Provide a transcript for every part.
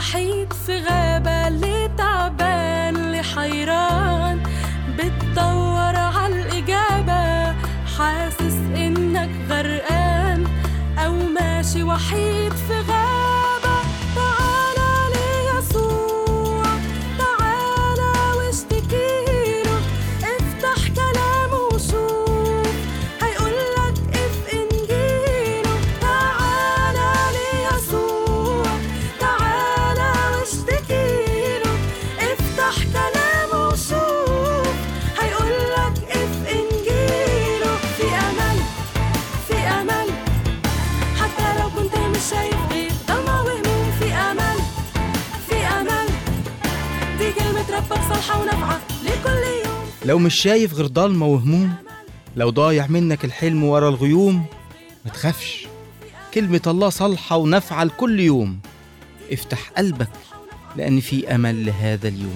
وحيد في غابة اللي تعبان اللي حيران بتدور عالإجابة حاسس إنك غرقان أو ماشي وحيد في غابة تعالى ليسوع تعالى واشتكيله افتح كلامه وشوف هيقولك اف انجيله تعالى ليسوع تعالى واشتكيله افتح كلامه وشوف هيقولك اف انجيله في امل في امل حتى لو كنت مش شايف غير ضلمة وهموم في امل في امل دي كلمة ربك صالحة ونافعة لكل يوم لو مش شايف غير ضلمة وهموم لو ضايع منك الحلم ورا الغيوم ما تخافش كلمة الله صالحة ونافعة لكل يوم افتح قلبك لأن في أمل لهذا اليوم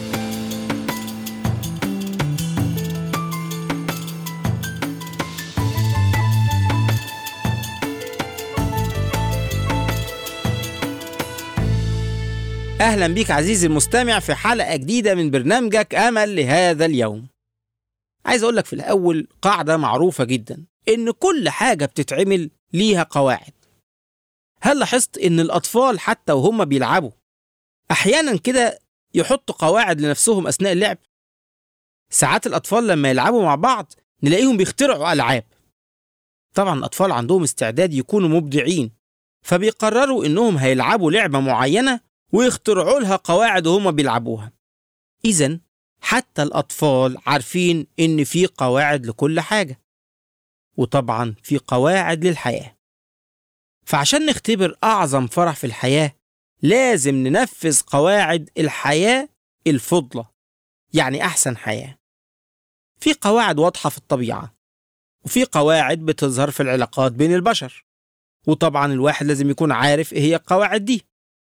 أهلا بيك عزيزي المستمع في حلقة جديدة من برنامجك أمل لهذا اليوم عايز أقولك في الأول قاعدة معروفة جدا إن كل حاجة بتتعمل ليها قواعد هل لاحظت إن الأطفال حتى وهم بيلعبوا أحيانا كده يحطوا قواعد لنفسهم أثناء اللعب ساعات الأطفال لما يلعبوا مع بعض نلاقيهم بيخترعوا ألعاب طبعا الأطفال عندهم استعداد يكونوا مبدعين فبيقرروا إنهم هيلعبوا لعبة معينة ويخترعوا لها قواعد وهم بيلعبوها إذا حتى الأطفال عارفين إن في قواعد لكل حاجة وطبعا في قواعد للحياة فعشان نختبر أعظم فرح في الحياة لازم ننفذ قواعد الحياة الفضلة يعني أحسن حياة في قواعد واضحة في الطبيعة وفي قواعد بتظهر في العلاقات بين البشر وطبعا الواحد لازم يكون عارف ايه هي القواعد دي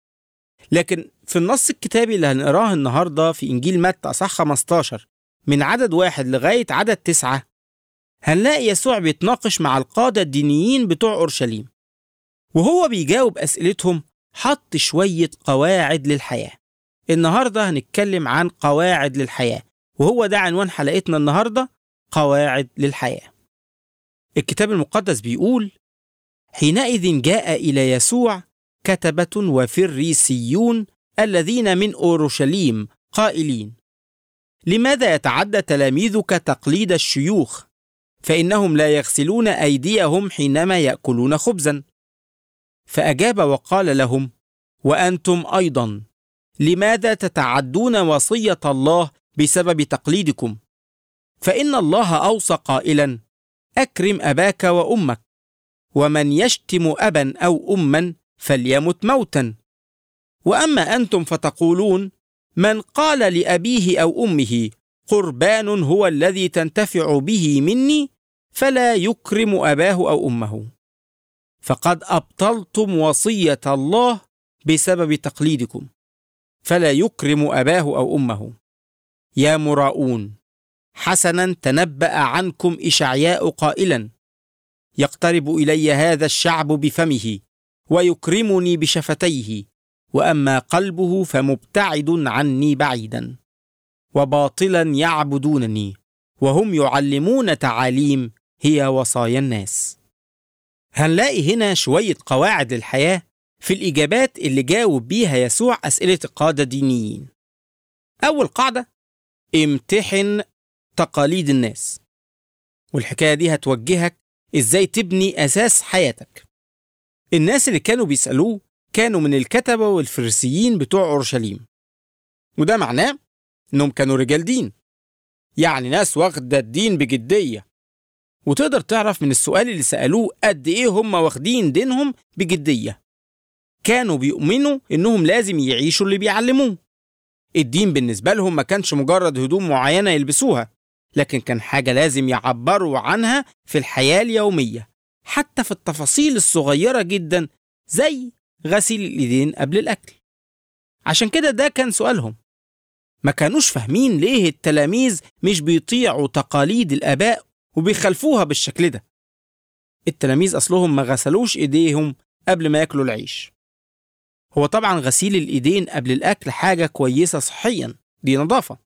لكن في النص الكتابي اللي هنقراه النهارده في انجيل متى اصح 15 من عدد واحد لغايه عدد تسعه هنلاقي يسوع بيتناقش مع القاده الدينيين بتوع اورشليم وهو بيجاوب اسئلتهم حط شويه قواعد للحياه النهارده هنتكلم عن قواعد للحياه وهو ده عنوان حلقتنا النهارده قواعد للحياه الكتاب المقدس بيقول حينئذ جاء الى يسوع كتبة وفريسيون الذين من أورشليم قائلين: لماذا يتعدى تلاميذك تقليد الشيوخ؟ فإنهم لا يغسلون أيديهم حينما يأكلون خبزا. فأجاب وقال لهم: وأنتم أيضا لماذا تتعدون وصية الله بسبب تقليدكم؟ فإن الله أوصى قائلا: أكرم أباك وأمك، ومن يشتم أبا أو أما فليمت موتا واما انتم فتقولون من قال لابيه او امه قربان هو الذي تنتفع به مني فلا يكرم اباه او امه فقد ابطلتم وصيه الله بسبب تقليدكم فلا يكرم اباه او امه يا مراؤون حسنا تنبا عنكم اشعياء قائلا يقترب الي هذا الشعب بفمه ويكرمني بشفتيه واما قلبه فمبتعد عني بعيدا وباطلا يعبدونني وهم يعلمون تعاليم هي وصايا الناس هنلاقي هنا شويه قواعد للحياه في الاجابات اللي جاوب بيها يسوع اسئله القاده الدينيين اول قاعده امتحن تقاليد الناس والحكايه دي هتوجهك ازاي تبني اساس حياتك الناس اللي كانوا بيسألوه كانوا من الكتبة والفريسيين بتوع أورشليم وده معناه إنهم كانوا رجال دين يعني ناس واخدة الدين بجدية وتقدر تعرف من السؤال اللي سألوه قد إيه هم واخدين دينهم بجدية كانوا بيؤمنوا إنهم لازم يعيشوا اللي بيعلموه الدين بالنسبة لهم ما كانش مجرد هدوم معينة يلبسوها لكن كان حاجة لازم يعبروا عنها في الحياة اليومية حتى في التفاصيل الصغيرة جدا زي غسيل الإيدين قبل الأكل عشان كده ده كان سؤالهم ما كانوش فاهمين ليه التلاميذ مش بيطيعوا تقاليد الآباء وبيخالفوها بالشكل ده التلاميذ أصلهم ما غسلوش إيديهم قبل ما ياكلوا العيش هو طبعا غسيل الإيدين قبل الأكل حاجة كويسة صحيا دي نظافة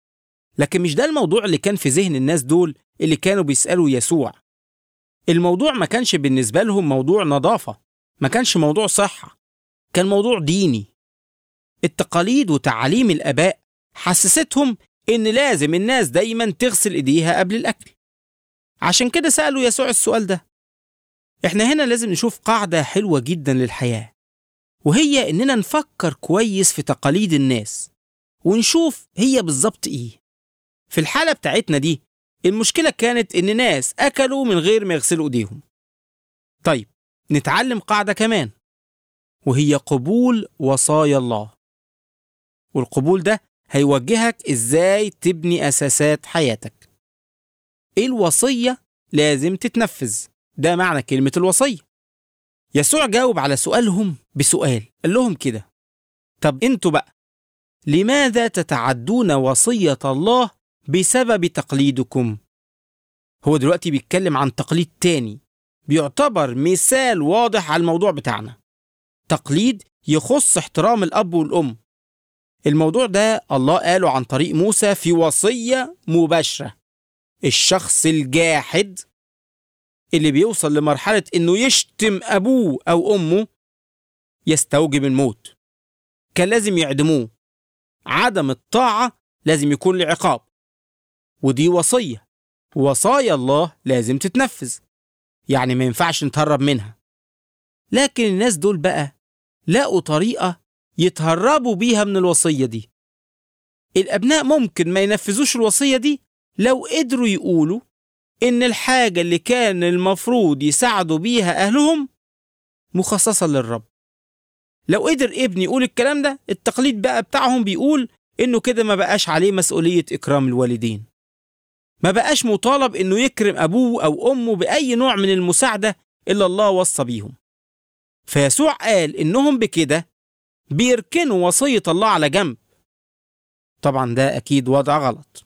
لكن مش ده الموضوع اللي كان في ذهن الناس دول اللي كانوا بيسألوا يسوع الموضوع ما كانش بالنسبة لهم موضوع نظافة ما كانش موضوع صحة كان موضوع ديني التقاليد وتعاليم الآباء حسستهم إن لازم الناس دايما تغسل إيديها قبل الأكل عشان كده سألوا يسوع السؤال ده إحنا هنا لازم نشوف قاعدة حلوة جدا للحياة وهي إننا نفكر كويس في تقاليد الناس ونشوف هي بالظبط إيه في الحالة بتاعتنا دي المشكلة كانت إن ناس أكلوا من غير ما يغسلوا إيديهم طيب نتعلم قاعدة كمان وهي قبول وصايا الله والقبول ده هيوجهك إزاي تبني أساسات حياتك إيه الوصية لازم تتنفذ ده معنى كلمة الوصية يسوع جاوب على سؤالهم بسؤال قال لهم كده طب انتوا بقى لماذا تتعدون وصية الله بسبب تقليدكم هو دلوقتي بيتكلم عن تقليد تاني بيعتبر مثال واضح على الموضوع بتاعنا تقليد يخص احترام الأب والأم الموضوع ده الله قاله عن طريق موسى في وصية مباشرة الشخص الجاحد اللي بيوصل لمرحلة إنه يشتم أبوه أو أمه يستوجب الموت كان لازم يعدموه عدم الطاعة لازم يكون له عقاب ودي وصية وصايا الله لازم تتنفذ يعني ما ينفعش نتهرب منها لكن الناس دول بقى لقوا طريقة يتهربوا بيها من الوصية دي الأبناء ممكن ما ينفذوش الوصية دي لو قدروا يقولوا إن الحاجة اللي كان المفروض يساعدوا بيها أهلهم مخصصة للرب لو قدر ابني يقول الكلام ده التقليد بقى بتاعهم بيقول إنه كده ما بقاش عليه مسؤولية إكرام الوالدين ما بقاش مطالب إنه يكرم أبوه أو أمه بأي نوع من المساعدة إلا الله وصى بيهم فيسوع قال إنهم بكده بيركنوا وصية الله على جنب طبعا ده أكيد وضع غلط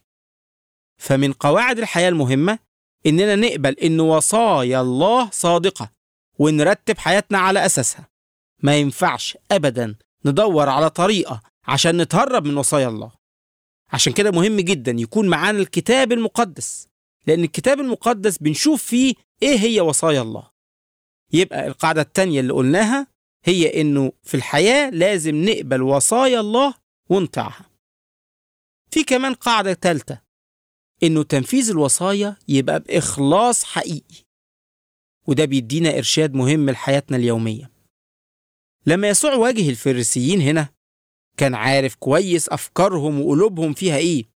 فمن قواعد الحياة المهمة إننا نقبل إن وصايا الله صادقة ونرتب حياتنا على أساسها ما ينفعش أبدا ندور على طريقة عشان نتهرب من وصايا الله عشان كده مهم جدا يكون معانا الكتاب المقدس لأن الكتاب المقدس بنشوف فيه إيه هي وصايا الله يبقى القاعدة التانية اللي قلناها هي إنه في الحياة لازم نقبل وصايا الله ونطيعها في كمان قاعدة تالتة إنه تنفيذ الوصايا يبقى بإخلاص حقيقي وده بيدينا إرشاد مهم لحياتنا اليومية لما يسوع واجه الفريسيين هنا كان عارف كويس أفكارهم وقلوبهم فيها إيه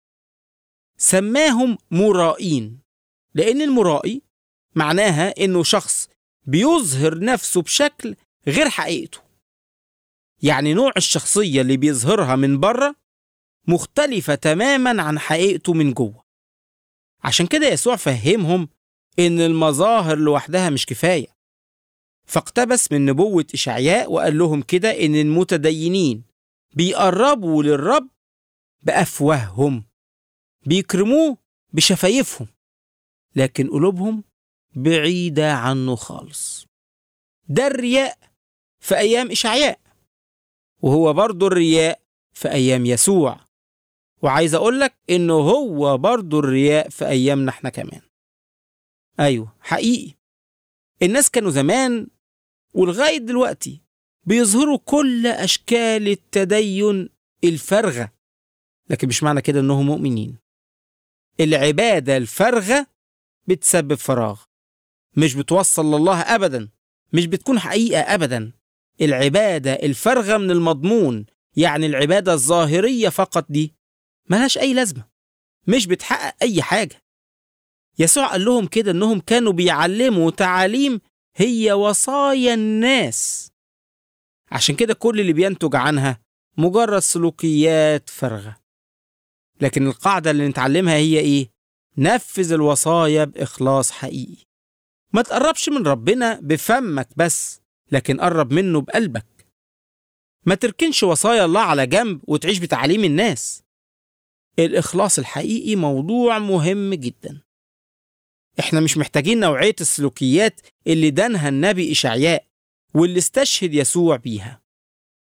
سماهم مرائين لأن المرائي معناها إنه شخص بيظهر نفسه بشكل غير حقيقته يعني نوع الشخصية اللي بيظهرها من بره مختلفة تماما عن حقيقته من جوه عشان كده يسوع فهمهم إن المظاهر لوحدها مش كفاية فاقتبس من نبوة إشعياء وقال لهم كده إن المتدينين بيقربوا للرب بأفواههم بيكرموه بشفايفهم لكن قلوبهم بعيدة عنه خالص ده الرياء في أيام إشعياء وهو برضه الرياء في أيام يسوع وعايز أقول لك إنه هو برضه الرياء في أيامنا إحنا كمان أيوه حقيقي الناس كانوا زمان ولغاية دلوقتي بيظهروا كل أشكال التدين الفارغة لكن مش معنى كده إنهم مؤمنين العبادة الفارغة بتسبب فراغ مش بتوصل لله أبدا مش بتكون حقيقة أبدا العبادة الفارغة من المضمون يعني العبادة الظاهرية فقط دي ملهاش أي لازمة مش بتحقق أي حاجة يسوع قال لهم كده إنهم كانوا بيعلموا تعاليم هي وصايا الناس عشان كده كل اللي بينتج عنها مجرد سلوكيات فارغة لكن القاعدة اللي نتعلمها هي إيه؟ نفذ الوصايا بإخلاص حقيقي ما تقربش من ربنا بفمك بس لكن قرب منه بقلبك ما تركنش وصايا الله على جنب وتعيش بتعاليم الناس الإخلاص الحقيقي موضوع مهم جدا احنا مش محتاجين نوعية السلوكيات اللي دانها النبي إشعياء واللي استشهد يسوع بيها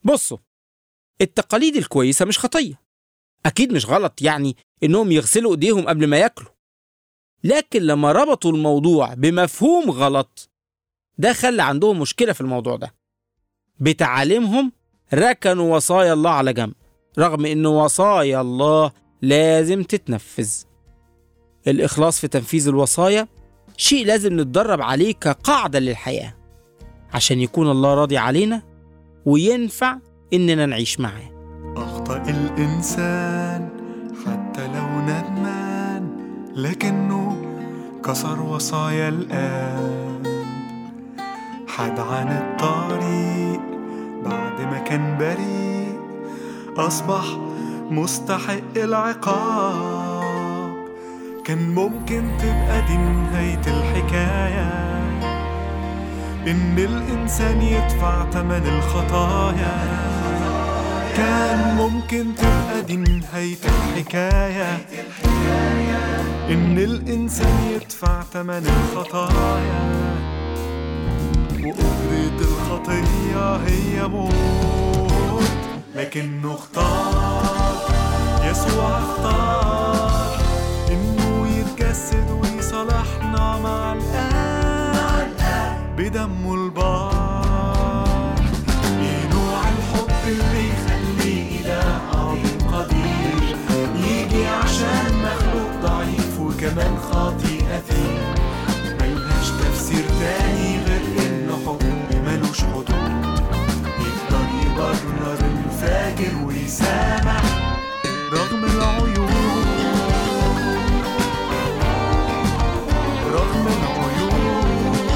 بصوا التقاليد الكويسة مش خطية أكيد مش غلط يعني إنهم يغسلوا إيديهم قبل ما ياكلوا لكن لما ربطوا الموضوع بمفهوم غلط ده خلى عندهم مشكلة في الموضوع ده بتعاليمهم ركنوا وصايا الله على جنب رغم إن وصايا الله لازم تتنفذ الإخلاص في تنفيذ الوصايا شيء لازم نتدرب عليه كقاعدة للحياة عشان يكون الله راضي علينا وينفع إننا نعيش معاه أخطأ الإنسان حتى لو ندمان لكنه كسر وصايا الآب حاد عن الطريق بعد ما كان بريء أصبح مستحق العقاب كان ممكن تبقى دي نهاية الحكاية إن الإنسان يدفع تمن الخطايا كان ممكن تبقى دي نهاية الحكاية إن الإنسان يدفع تمن الخطايا وأجرة الخطية هي موت لكنه اختار يسوع اختار إنه يتجسد ويصالحنا مع الآب بدمه البار إيه نوع الحب اللي يخلي إله عظيم قدير يجي عشان مخلوق ضعيف وكمان خاطي أثيم ملهاش تفسير تاني غير إنه حب ملوش حدود يقدر يبرر الفاجر ويسامح رغم العيوب رغم العيوب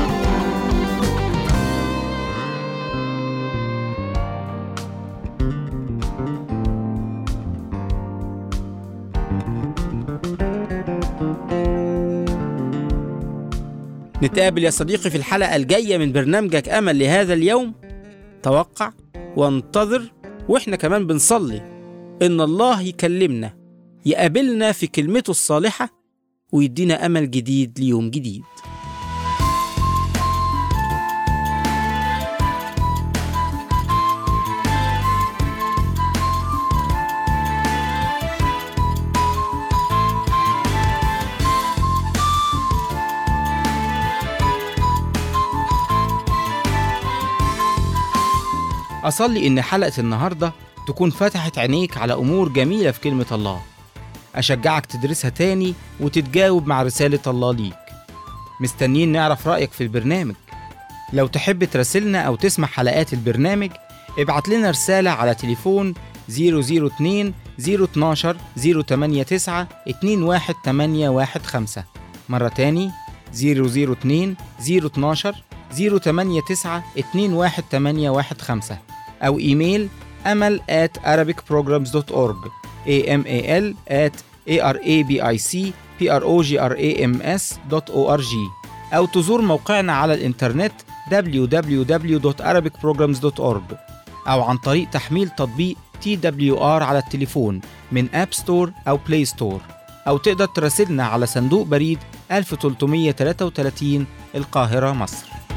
نتقابل يا صديقي في الحلقة الجاية من برنامجك أمل لهذا اليوم توقع وانتظر وإحنا كمان بنصلي إن الله يكلمنا يقابلنا في كلمته الصالحة ويدينا أمل جديد ليوم جديد أصلي إن حلقة النهاردة تكون فتحت عينيك على أمور جميلة في كلمة الله أشجعك تدرسها تاني وتتجاوب مع رسالة الله ليك مستنيين نعرف رأيك في البرنامج لو تحب تراسلنا أو تسمع حلقات البرنامج ابعت لنا رسالة على تليفون 002 012 089 21815 مرة تاني 002 012 089 21815 أو إيميل أمل at arabicprograms.org amal at arabicprograms.org أو تزور موقعنا على الإنترنت www.arabicprograms.org أو عن طريق تحميل تطبيق TWR على التليفون من أب ستور أو بلاي ستور أو تقدر تراسلنا على صندوق بريد 1333 القاهرة مصر